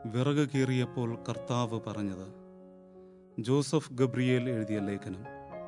വിറക് കീറിയപ്പോൾ കർത്താവ് പറഞ്ഞത് ജോസഫ് ഗബ്രിയേൽ എഴുതിയ ലേഖനം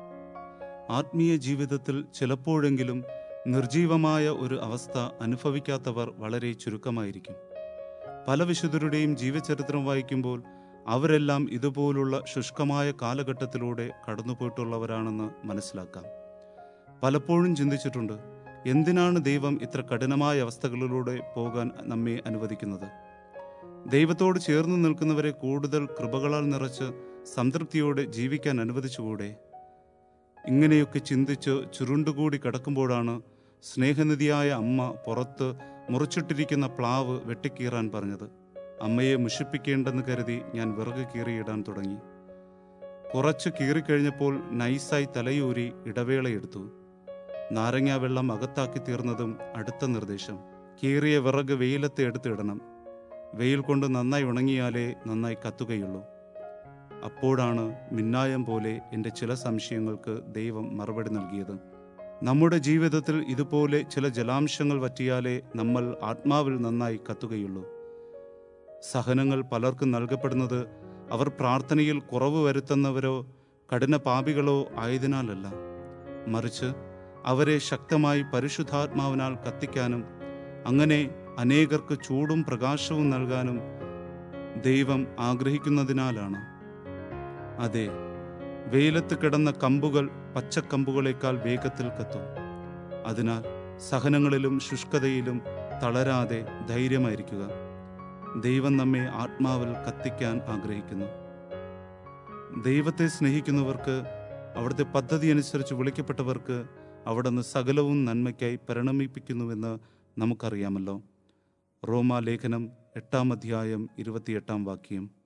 ആത്മീയ ജീവിതത്തിൽ ചിലപ്പോഴെങ്കിലും നിർജീവമായ ഒരു അവസ്ഥ അനുഭവിക്കാത്തവർ വളരെ ചുരുക്കമായിരിക്കും പല വിശുദ്ധരുടെയും ജീവചരിത്രം വായിക്കുമ്പോൾ അവരെല്ലാം ഇതുപോലുള്ള ശുഷ്കമായ കാലഘട്ടത്തിലൂടെ കടന്നുപോയിട്ടുള്ളവരാണെന്ന് മനസ്സിലാക്കാം പലപ്പോഴും ചിന്തിച്ചിട്ടുണ്ട് എന്തിനാണ് ദൈവം ഇത്ര കഠിനമായ അവസ്ഥകളിലൂടെ പോകാൻ നമ്മെ അനുവദിക്കുന്നത് ദൈവത്തോട് ചേർന്ന് നിൽക്കുന്നവരെ കൂടുതൽ കൃപകളാൽ നിറച്ച് സംതൃപ്തിയോടെ ജീവിക്കാൻ അനുവദിച്ചുകൂടെ ഇങ്ങനെയൊക്കെ ചിന്തിച്ച് ചുരുണ്ടുകൂടി കിടക്കുമ്പോഴാണ് സ്നേഹനിധിയായ അമ്മ പുറത്ത് മുറിച്ചിട്ടിരിക്കുന്ന പ്ലാവ് വെട്ടിക്കീറാൻ പറഞ്ഞത് അമ്മയെ മുഷിപ്പിക്കേണ്ടെന്ന് കരുതി ഞാൻ വിറക് കീറിയിടാൻ തുടങ്ങി കുറച്ച് കീറിക്കഴിഞ്ഞപ്പോൾ നൈസായി തലയൂരി ഇടവേളയെടുത്തു നാരങ്ങാ വെള്ളം അകത്താക്കി തീർന്നതും അടുത്ത നിർദ്ദേശം കീറിയ വിറക് വെയിലത്ത് എടുത്തിടണം വെയിൽ കൊണ്ട് നന്നായി ഉണങ്ങിയാലേ നന്നായി കത്തുകയുള്ളൂ അപ്പോഴാണ് മിന്നായം പോലെ എൻ്റെ ചില സംശയങ്ങൾക്ക് ദൈവം മറുപടി നൽകിയത് നമ്മുടെ ജീവിതത്തിൽ ഇതുപോലെ ചില ജലാംശങ്ങൾ വറ്റിയാലേ നമ്മൾ ആത്മാവിൽ നന്നായി കത്തുകയുള്ളൂ സഹനങ്ങൾ പലർക്കും നൽകപ്പെടുന്നത് അവർ പ്രാർത്ഥനയിൽ കുറവ് വരുത്തുന്നവരോ കഠിന പാപികളോ ആയതിനാലല്ല മറിച്ച് അവരെ ശക്തമായി പരിശുദ്ധാത്മാവിനാൽ കത്തിക്കാനും അങ്ങനെ അനേകർക്ക് ചൂടും പ്രകാശവും നൽകാനും ദൈവം ആഗ്രഹിക്കുന്നതിനാലാണ് അതെ വെയിലത്ത് കിടന്ന കമ്പുകൾ പച്ചക്കമ്പുകളേക്കാൾ വേഗത്തിൽ കത്തും അതിനാൽ സഹനങ്ങളിലും ശുഷ്കതയിലും തളരാതെ ധൈര്യമായിരിക്കുക ദൈവം നമ്മെ ആത്മാവിൽ കത്തിക്കാൻ ആഗ്രഹിക്കുന്നു ദൈവത്തെ സ്നേഹിക്കുന്നവർക്ക് അവിടുത്തെ പദ്ധതി അനുസരിച്ച് വിളിക്കപ്പെട്ടവർക്ക് അവിടുന്ന് സകലവും നന്മയ്ക്കായി പരിണമിപ്പിക്കുന്നുവെന്ന് നമുക്കറിയാമല്ലോ റോമാ ലേഖനം എട്ടാം അധ്യായം ഇരുപത്തിയെട്ടാം വാക്യം